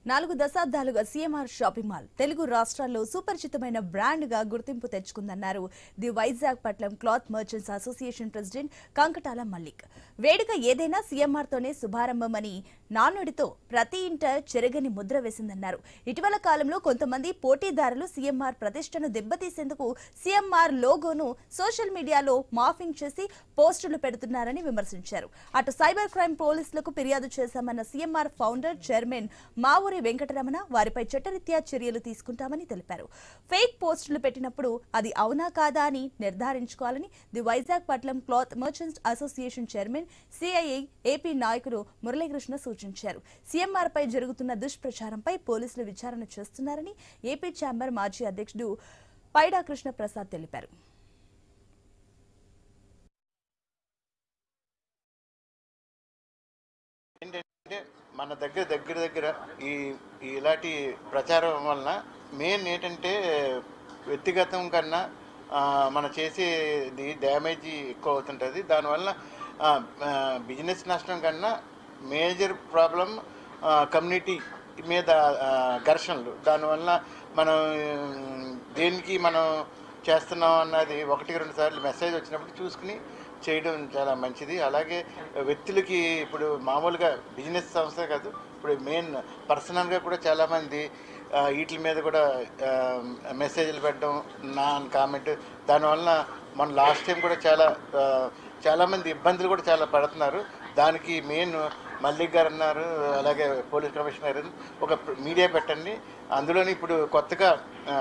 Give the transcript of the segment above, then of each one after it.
నాలుగు దశాబ్దాలుగా CMR shopping mall Telugu రాష్ట్రాల్లో సుపరిచితమైన బ్రాండ్ గా గుర్తింపు తెచ్చుకుందన్నారు ది వైజాగ్ పట్లం cloth merchants association president Kankatala Mallik వేడుక ఏదైనా సీఎంఆర్ తోనే శుభారంభమని నానుడితో ప్రతి ఇంట చెరగని ముద్ర వేసిందన్నారు ఇటీవల కాలంలో కొంతమంది పోటీదారులు సీఎంఆర్ ప్రతిష్టను దెబ్బతీసేందుకు సీఎంఆర్ లోగోను సోషల్ మీడియాలో మాఫింగ్ చేసి పోస్టులు పెడుతున్నారని విమర్శించారు అటు సైబర్ క్రైమ్ పోలీసులకు ఫిర్యాదు చేశామన్న CMR founder chairman Mavuri Venkataramana వారిపై చట్టరీత్యా చర్యలు తీసుకుంటామని తెలిపారు ఫేక్ పోస్టులు పెట్టినప్పుడు అది అవునా కాదా అని నిర్ధారించుకోవాలని ది వైజాగ్ పట్లం cloth merchants association chairman CII AP నాయకుడు మురళీకృష్ణ సూచించారు సీఎంఆర్ పై జరుగుతున్న దుష్ప్రచారంపై పోలీసులు విచారణ చేస్తున్నారని ఏపీ ఛాంబర్ మాజీ అధ్యక్షుడు పైడా కృష్ణ ప్రసాద్ తెలిపారు ఏంటంటే మన దగ్గర దగ్గర దగ్గర ఈ ఈ ఇలాంటి ప్రచారం వలన మెయిన్ ఏంటంటే వ్యక్తిగతం కన్నా ఆ, మనం చేసేది డ్యామేజ్ ఎక్కువ అవుతుంటుంది దానివల్ల ఆ, ఆ, బిజినెస్ నష్టం కన్నా మేజర్ ప్రాబ్లం కమ్యూనిటీ మీద ఆ, ఘర్షణలు దానివల్ల మనం ఉమ్, దేనికి మనం చేస్తున్నాం అన్నది ఒకటి రెండు సార్లు మెసేజ్ వచ్చినప్పుడు చూసుకుని చేయడం చాలా మంచిది అలాగే వ్యక్తులకి ఇప్పుడు మామూలుగా బిజినెస్ సంస్థ కాదు ఇప్పుడు మెయిన్ పర్సనల్గా కూడా చాలామంది ఆ, వీటి మీద కూడా ఆ, మెసేజ్లు పెట్టడం నా కామెంట్ దానివల్ల మన లాస్ట్ టైం కూడా చాలా ఆ, చాలామంది ఇబ్బందులు కూడా చాలా పడుతున్నారు దానికి మెయిన్ మల్లిక్ గారు అన్నారు అలాగే పోలీస్ కమిషనర్ ఒక మీడియా పెట్టండి అందులోని ఇప్పుడు కొత్తగా ఆ,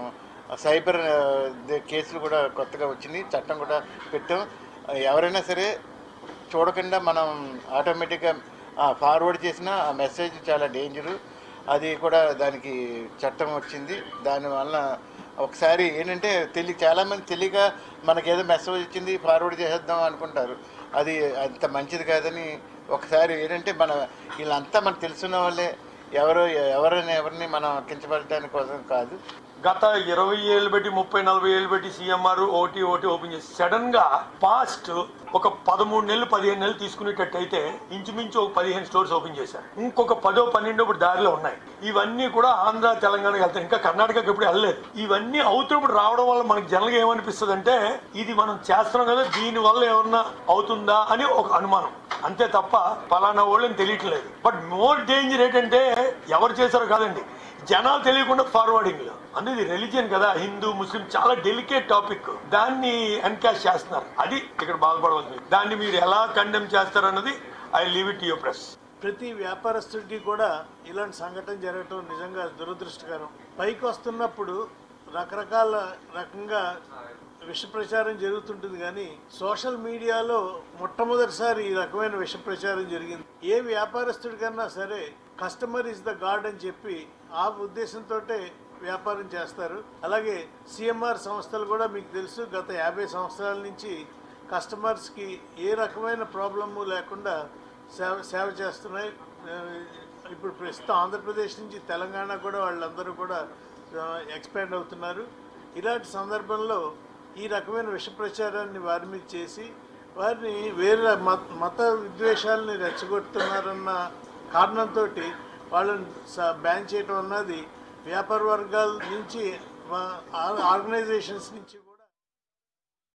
సైబర్ ఆ, దే- కేసులు కూడా కొత్తగా వచ్చినాయి చట్టం కూడా పెట్టాం ఎవరైనా సరే చూడకుండా మనం ఆటోమేటిక్గా ఫార్వర్డ్ చేసిన ఆ మెసేజ్ చాలా డేంజరు అది కూడా దానికి చట్టం వచ్చింది దానివల్ల ఒకసారి ఏంటంటే తెలియ చాలామంది తెలియక మనకేదో మెసేజ్ వచ్చింది ఫార్వర్డ్ చేసేద్దాం అనుకుంటారు అది అంత మంచిది కాదని ఒకసారి ఏంటంటే మన వీళ్ళంతా మనకు తెలుసున్న వాళ్ళే ఎవరు ఎవరిని ఎవరిని మనం కించపడటానికి కోసం కాదు గత ఇరవై ఏళ్ళు పెట్టి ముప్పై నలభై ఏళ్ళు పెట్టి సీఎంఆర్ ఓటీ ఓటీ ఓపెన్ చేసి సడన్ గా పాస్ట్ ఒక పదమూడు నెలలు పదిహేను నెలలు తీసుకునేటట్టు అయితే ఇంచుమించు ఒక పదిహేను స్టోర్స్ ఓపెన్ చేశారు ఇంకొక పదో పన్నెండు ఇప్పుడు దారిలో ఉన్నాయి ఇవన్నీ కూడా ఆంధ్ర తెలంగాణకి వెళ్తాయి ఇంకా కర్ణాటకకి ఇప్పుడు వెళ్ళలేదు ఇవన్నీ అవుతున్నప్పుడు రావడం వల్ల మనకి జనరల్గా ఏమనిపిస్తుంది అంటే ఇది మనం చేస్తున్నాం కదా దీని వల్ల ఏమన్నా అవుతుందా అని ఒక అనుమానం అంతే తప్ప పలానా వాళ్ళని తెలియట్లేదు బట్ మోర్ డేంజర్ ఏంటంటే ఎవరు చేశారో కాదండి జనాలు తెలియకుండా ఫార్వర్డింగ్ లో అనేది రిలీజియన్ కదా హిందూ ముస్లిం చాలా డెలికేట్ టాపిక్ దాన్ని ఎన్కాష్ చేస్తున్నారు అది ఇక్కడ బాధపడవలసింది దాన్ని మీరు ఎలా కండెమ్ చేస్తారు అన్నది I leave it your press ప్రతి వ్యాపారస్తుడికి కూడా ఇలాంటి సంఘటన జరగటం నిజంగా దురదృష్టకరం పైకి వస్తున్నప్పుడు రకరకాల రకంగా విష ప్రచారం జరుగుతుంటుంది కానీ సోషల్ మీడియాలో మొట్టమొదటిసారి ఈ రకమైన విష ప్రచారం జరిగింది ఏ వ్యాపారస్తుడికన్నా సరే కస్టమర్ ఇస్ ద గాడ్ అని చెప్పి ఆ ఉద్దేశంతో వ్యాపారం చేస్తారు అలాగే సిఎంఆర్ సంస్థలు కూడా మీకు తెలుసు గత యాభై సంవత్సరాల నుంచి కస్టమర్స్కి ఏ రకమైన ప్రాబ్లము లేకుండా సేవ సేవ చేస్తున్నాయి ఆ, ఇప్పుడు ప్రస్తుతం ఆంధ్రప్రదేశ్ నుంచి తెలంగాణ కూడా వాళ్ళందరూ కూడా ఎక్స్పాండ్ అవుతున్నారు ఇలాంటి సందర్భంలో ఈ రకమైన విష ప్రచారాన్ని వారి మీద చేసి వారిని వేరే మత మత విద్వేషాలని రెచ్చగొడుతున్నారన్న కారణంతో వాళ్ళని స- బ్యాన్ చేయడం అన్నది వ్యాపార వర్గాల నుంచి ఆర్గనైజేషన్స్ నుంచి కూడా